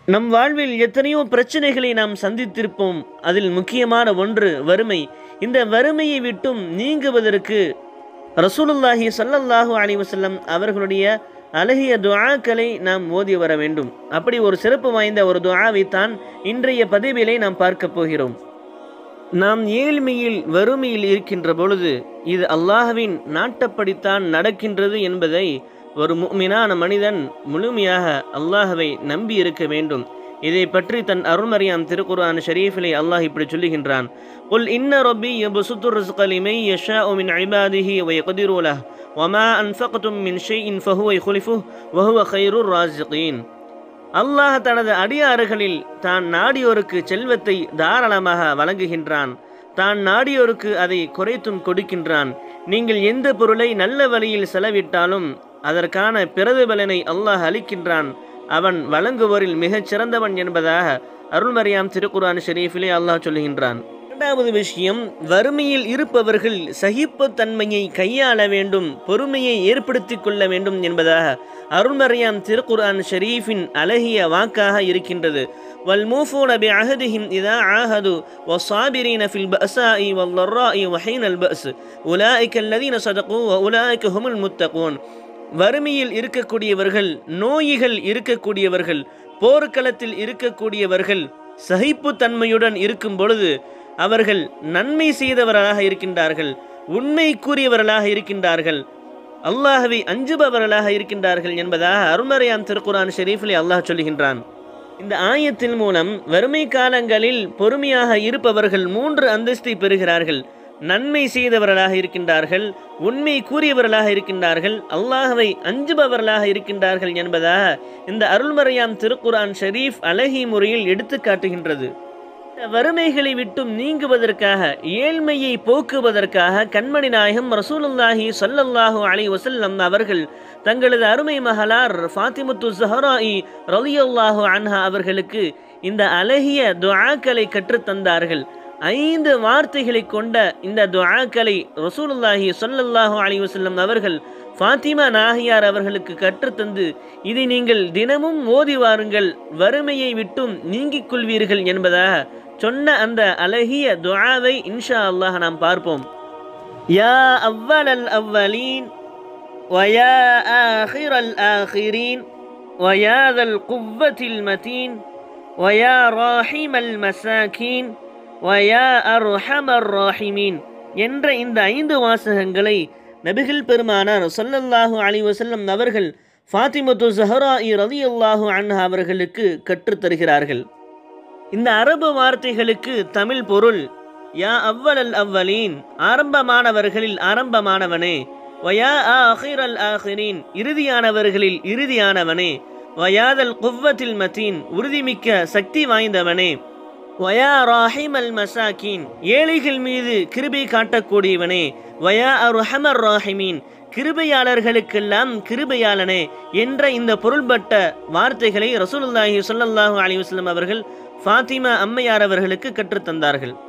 நம் வாழ்வில் எத்தனையோ பிரச்சனைகளை நாம் சந்தித்திருப்போம் அதில் முக்கியமான ஒன்று வறுமை இந்த வறுமையை விட்டும் நீங்குவதற்கு ரசூலுல்லாஹி ஸல்லல்லாஹு அலைஹி வஸல்லம் அவர்களுடைய அழகிய துஆக்களை நாம் ஓதி வர வேண்டும் அப்படி ஒரு சிறப்பு வாய்ந்த ஒரு துஆவை தான் இன்றைய பதிவிலே நாம் பார்க்க போகிறோம் நாம் ஏழ்மையில் வறுமையில் இருக்கின்ற பொழுது இது அல்லாஹ்வின் நாட்டப்படித்தான் நடக்கின்றது என்பதை ஒரு முஃமினான மனிதன் முழுமையாக அல்லாஹ்வை நம்பி இருக்க வேண்டும் இதை பற்றி தன் அருள்மறியாம் திருக்குர்ஆன் ஷரீஃபிலே அல்லாஹ் இப்படி சொல்லுகின்றான் قل إن ربي يبسط الرزق لمن يشاء من عباده ويقدر له وما أنفقتم من شيء فهو يخلفه وهو خير الرازقين அல்லாஹ் தனது அடியாறுகளில் தான் நாடியோருக்கு செல்வத்தை தாராளமாக வழங்குகின்றான் தான் நாடியோருக்கு அதை குறைத்தும் கொடுக்கின்றான் நீங்கள் எந்த பொருளை நல்ல வழியில் செலவிட்டாலும் அதற்கான பிரதிபலனை அல்லாஹ் அளிக்கின்றான் அவன் வழங்குவோரில் மிகச் சிறந்தவன் என்பதாக அருள்மறியாம் திருக்குரான் ஷெரீஃபிலே அல்லாஹ் சொல்லுகின்றான் இரண்டாவது விஷயம் வறுமையில் இருப்பவர்கள் சகிப்புத்தன்மையை கையாள வேண்டும் பொறுமையை ஏற்படுத்திக் கொள்ள வேண்டும் என்பதாக அருள்மறையாம் திருக்குர்ஆன் ஷரீஃபின் அழகிய வாக்காக இருக்கின்றது والموفون بعهدهم إذا عاهدوا والصابرين في البأساء والضراء وحين البأس أولئك الذين صدقوا وأولئك هم المتقون வறுமையில் இருக்கக்கூடியவர்கள் நோய்கள் இருக்கக்கூடியவர்கள் போர்க்களத்தில் இருக்கக்கூடியவர்கள் சகிப்புத்தன்மையுடன் இருக்கும் பொழுது அவர்கள் நன்மை செய்தவர்களாக இருக்கின்றார்கள் உண்மை கூறியவர்களாக இருக்கின்றார்கள் அல்லாஹவை அஞ்சுபவர்களாக இருக்கின்றார்கள் என்பதாக அருள்மறையாம் திருக்குரான் ஷெரீஃபிலே அல்லாஹ் சொல்லுகின்றான் இந்த ஆயத்தின் மூலம் வறுமை காலங்களில் பொறுமையாக இருப்பவர்கள் மூன்று அந்தஸ்தை பெறுகிறார்கள் நன்மை செய்தவர்களாக இருக்கின்றார்கள் உண்மை கூறியவர்களாக இருக்கின்றார்கள் அல்லாஹவை அஞ்சுபவர்களாக இருக்கின்றார்கள் என்பதாக இந்த அருள்மறையாம் திருக்குரான் ஷரீஃப் அழகி முறையில் எடுத்து காட்டுகின்றது வறுமைகளை விட்டும் நீங்குவதற்காக ஏழ்மையை போக்குவதற்காக கண்மணி நாயகம் ரசூலுல்லாஹி சொல்லல்லாஹு அலை வசல்லம் அவர்கள் தங்களது அருமை மகளார் ஃபாத்திமுத்து ஜஹராயி ரலியல்லாஹு அன்ஹா அவர்களுக்கு இந்த அழகிய துஆக்களை கற்றுத்தந்தார்கள் ஐந்து வார்த்தைகளை கொண்ட இந்த துஆக்களை ரசூலுல்லாஹி சொல்லல்லாஹு அலை வசல்லம் அவர்கள் ஃபாத்திமா நாகியார் அவர்களுக்கு கற்றுத்தந்து இதை நீங்கள் தினமும் ஓதி வாருங்கள் வறுமையை விட்டும் நீங்கிக் கொள்வீர்கள் என்பதாக சொன்ன அந்த அழகிய துஆவை இன்ஷா அல்லாஹ் நாம் பார்ப்போம் யா அவ்வல் அவ்வலீன் ويا آخر الآخرين ويا ذا القوة المتين ويا راحم المساكين ويا أرحم الراحمين என்ற இந்த ஐந்து வாசகங்களை நபிகள் பெருமானார் சொல்லல்லாஹு அலி வசல்லம் அவர்கள் ஃபாத்திமத்து ஜஹரா இ ரதி அல்லாஹு அன்ஹா அவர்களுக்கு கற்றுத்தருகிறார்கள் இந்த அரபு வார்த்தைகளுக்கு தமிழ் பொருள் யா அவ்வலல் அவ்வலீன் ஆரம்பமானவர்களில் ஆரம்பமானவனே வயா ஆஹிர் அல் ஆஹிரீன் இறுதியானவர்களில் இறுதியானவனே வயாதல் குவ்வத்தில் மத்தீன் உறுதிமிக்க சக்தி வாய்ந்தவனே வயா ராஹிம் அல் மசாக்கீன் ஏழைகள் மீது கிருபை காட்டக்கூடியவனே வயா அருஹமர் ராஹிமீன் கிருபையாளர்களுக்கெல்லாம் கிருபையாளனே என்ற இந்த பொருள்பட்ட வார்த்தைகளை ரசூலுல்லாஹி சொல்லல்லாஹு அலி வஸ்லம் அவர்கள் ஃபாத்திமா அம்மையார் அவர்களுக்கு கற்றுத்தந்தார்கள்